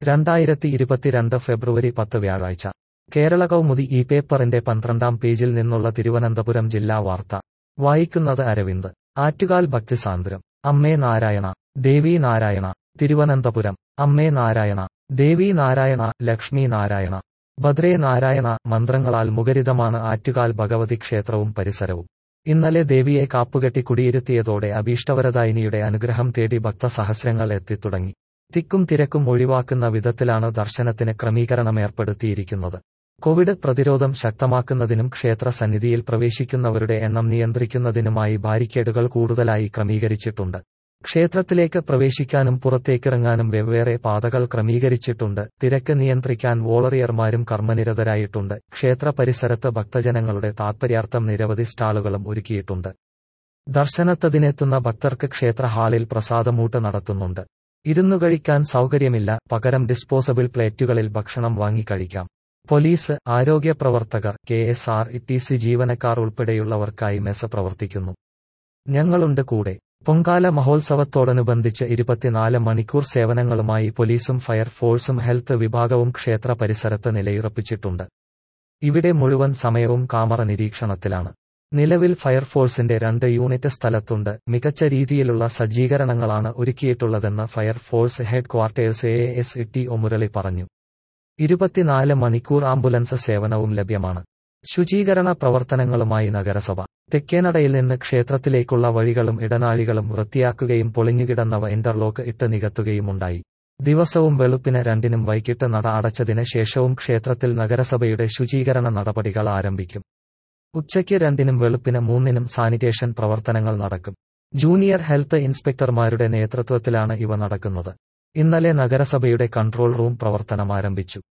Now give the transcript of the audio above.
രണ്ടായിരത്തി ഇരുപത്തിരണ്ട് ഫെബ്രുവരി പത്ത് വ്യാഴാഴ്ച കേരള കൗമുദി ഈ പേപ്പറിന്റെ പന്ത്രണ്ടാം പേജിൽ നിന്നുള്ള തിരുവനന്തപുരം ജില്ലാ വാർത്ത വായിക്കുന്നത് അരവിന്ദ് ആറ്റുകാൽ ഭക്തിസാന്ദ്രം അമ്മേ നാരായണ ദേവി നാരായണ തിരുവനന്തപുരം അമ്മേ നാരായണ ദേവി നാരായണ ലക്ഷ്മി നാരായണ ഭദ്രേ നാരായണ മന്ത്രങ്ങളാൽ മുഖരിതമാണ് ആറ്റുകാൽ ഭഗവതി ക്ഷേത്രവും പരിസരവും ഇന്നലെ ദേവിയെ കാപ്പുകെട്ടി കുടിയിരുത്തിയതോടെ അഭീഷ്ടവരദായിനിയുടെ അനുഗ്രഹം തേടി ഭക്തസഹസ്രങ്ങൾ എത്തിത്തുടങ്ങി തിക്കും തിരക്കും ഒഴിവാക്കുന്ന വിധത്തിലാണ് ദർശനത്തിന് ക്രമീകരണമേർപ്പെടുത്തിയിരിക്കുന്നത് കോവിഡ് പ്രതിരോധം ശക്തമാക്കുന്നതിനും ക്ഷേത്ര സന്നിധിയിൽ പ്രവേശിക്കുന്നവരുടെ എണ്ണം നിയന്ത്രിക്കുന്നതിനുമായി ബാരിക്കേഡുകൾ കൂടുതലായി ക്രമീകരിച്ചിട്ടുണ്ട് ക്ഷേത്രത്തിലേക്ക് പ്രവേശിക്കാനും പുറത്തേക്കിറങ്ങാനും വെവ്വേറെ പാതകൾ ക്രമീകരിച്ചിട്ടുണ്ട് തിരക്ക് നിയന്ത്രിക്കാൻ വോളറിയർമാരും കർമ്മനിരതരായിട്ടുണ്ട് ക്ഷേത്ര പരിസരത്ത് ഭക്തജനങ്ങളുടെ താൽപര്യാർത്ഥം നിരവധി സ്റ്റാളുകളും ഒരുക്കിയിട്ടുണ്ട് ദർശനത്തതിനെത്തുന്ന ഭക്തർക്ക് ക്ഷേത്ര ഹാളിൽ പ്രസാദമൂട്ട് നടത്തുന്നുണ്ട് ഇരുന്നു കഴിക്കാൻ സൗകര്യമില്ല പകരം ഡിസ്പോസബിൾ പ്ലേറ്റുകളിൽ ഭക്ഷണം വാങ്ങിക്കഴിക്കാം പോലീസ് ആരോഗ്യ പ്രവർത്തകർ K S R T C ജീവനക്കാർ ഉൾപ്പെടെയുള്ളവർക്കായി മെസ് പ്രവർത്തിക്കുന്നു ഞങ്ങളുണ്ട് കൂടെ പൊങ്കാല മഹോത്സവത്തോടനുബന്ധിച്ച് ഇരുപത്തിനാല് മണിക്കൂർ സേവനങ്ങളുമായി പോലീസും ഫയർഫോഴ്സും ഹെൽത്ത് വിഭാഗവും ക്ഷേത്ര പരിസരത്ത് നിലയുറപ്പിച്ചിട്ടുണ്ട് ഇവിടെ മുഴുവൻ സമയവും കാമറ നിരീക്ഷണത്തിലാണ് നിലവിൽ ഫയർഫോഴ്സിന്റെ രണ്ട് യൂണിറ്റ് സ്ഥലത്തുണ്ട് മികച്ച രീതിയിലുള്ള സജ്ജീകരണങ്ങളാണ് ഒരുക്കിയിട്ടുള്ളതെന്ന് fire force headquarters A S T O Murali പറഞ്ഞു ഇരുപത്തിനാല് മണിക്കൂർ ആംബുലൻസ് സേവനവും ലഭ്യമാണ് ശുചീകരണ പ്രവർത്തനങ്ങളുമായി നഗരസഭ തെക്കേനടയിൽ നിന്ന് ക്ഷേത്രത്തിലേക്കുള്ള വഴികളും ഇടനാഴികളും വൃത്തിയാക്കുകയും പൊളിഞ്ഞുകിടന്നവ ഇന്റർലോക്ക് ഇട്ട് നികത്തുകയുമുണ്ടായി ദിവസവും വെളുപ്പിന് രണ്ടിനും വൈകിട്ട് നട അടച്ചതിന് ശേഷവും ക്ഷേത്രത്തിൽ നഗരസഭയുടെ ശുചീകരണ നടപടികൾ ആരംഭിക്കും ഉച്ചയ്ക്ക് രണ്ടിനും വെളുപ്പിന് മൂന്നിനും സാനിറ്റേഷൻ പ്രവർത്തനങ്ങൾ നടക്കും ജൂനിയർ ഹെൽത്ത് ഇൻസ്പെക്ടർമാരുടെ നേതൃത്വത്തിലാണ് ഇവ നടക്കുന്നത് ഇന്നലെ നഗരസഭയുടെ കൺട്രോൾ റൂം പ്രവർത്തനം ആരംഭിച്ചു